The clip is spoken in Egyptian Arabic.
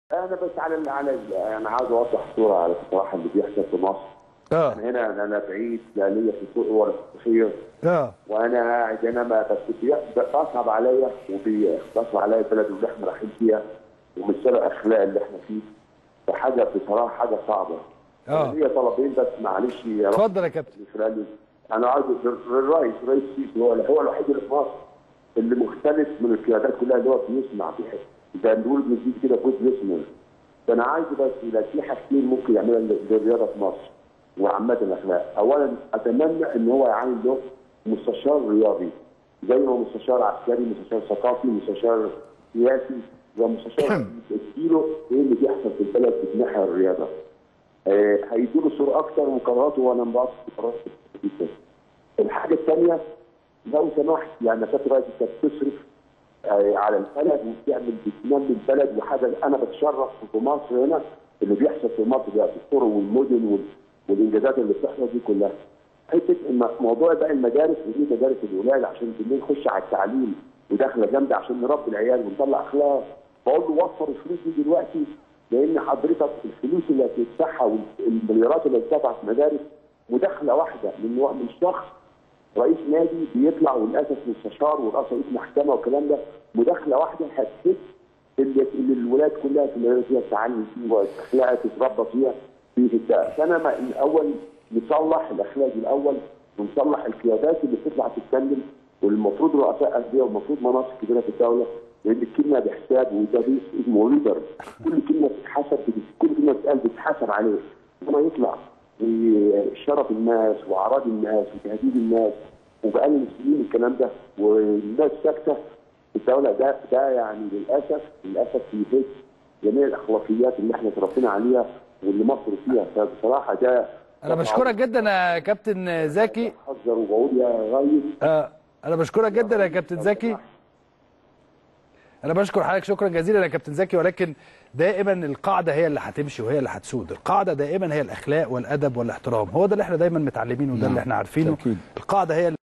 انا بس على ال على ال انا عاوز اوضح صوره على الصراحه اللي بيحصل في مصر اه انا هنا انا بعيد لا ليا في السوق ولا في الخير اه وانا قاعد هنا ما بس بي- بصعب عليا وبيصعب عليا البلد اللي احنا رايحين فيها ومن سوء الاخلاق اللي احنا فيه فحاجه بصراحه حاجه صعبه آه. ليا طلبين بس معلش يا رب اتفضل يا كابتن الاسرائيلي انا عايز الرئيس رئيس السيسي هو هو الوحيد اللي في مصر اللي مختلف من القيادات كلها اللي هو بيسمع بيحب ده بنقول بنزيد كده فوز بيسمع فانا عايز بس لا في حاجتين ممكن يعملها للرياضه في مصر وعامه الاخلاق اولا اتمنى ان هو يعين له مستشار رياضي زي ما مستشار عسكري مستشار ثقافي مستشار سياسي ومستشار يديله ايه اللي بيحصل في البلد في ناحيه الرياضه آه، هيديله صوره اكتر وقراراته وانا انبسط بقرارات جدا. الحاجه الثانيه لو سمحت يعني كانت رئيس انت بتصرف آه، على البلد وبتعمل بتنمي البلد وحاجه انا بتشرف في مصر هنا اللي بيحصل في مصر ده في الطرق والمدن وال- والانجازات اللي بتحصل دي كلها. حته الم- موضوع بقى المدارس ودي مدارس الولاد عشان بالليل نخش على التعليم وداخله جامده عشان نربي العيال ونطلع اخلاق بقول له وفر الفلوس دي دلوقتي لان حضرتك الفلوس اللي هتدفعها والمليارات اللي هتدفع في المدارس مداخله واحده من و- من شخص رئيس نادي بيطلع وللاسف مستشار ورئيس محكمه والكلام ده مداخله واحده هتفيد اللي اللي الولاد كلها في المدارس فيها التعلم فيه والاخلاق تتربى فيها في الدقة. فانا ما- الاول نصلح الاخلاق الاول ونصلح القيادات اللي بتطلع تتكلم والمفروض رؤساء انديه والمفروض مناصب كبيره في الدوله لان الكلمه بحساب وده اسمه ليدر كل كلمه بتتحسب كل كلمه بتتقال بتتحاسب عليه لما يطلع شرف الناس واعراض الناس وتهديد الناس وبقالنا سنين الكلام ده والناس ساكته الدوله ده ده يعني للاسف للاسف بيهز جميع الاخلاقيات اللي احنا اتربينا عليها واللي مصر فيها فبصراحه ده انا بشكرك جدا يا كابتن زكي احذر وبقول يا ريس آه انا بشكرك جدا يا كابتن زكي انا بشكر حضرتك شكرا جزيلا يا كابتن زكي ولكن دائما القاعده هي اللي هتمشي وهي اللي هتسود القاعده دائما هي الاخلاق والادب والاحترام هو ده اللي احنا دايما متعلمينه وده اللي احنا عارفينه أكيد. القاعده هي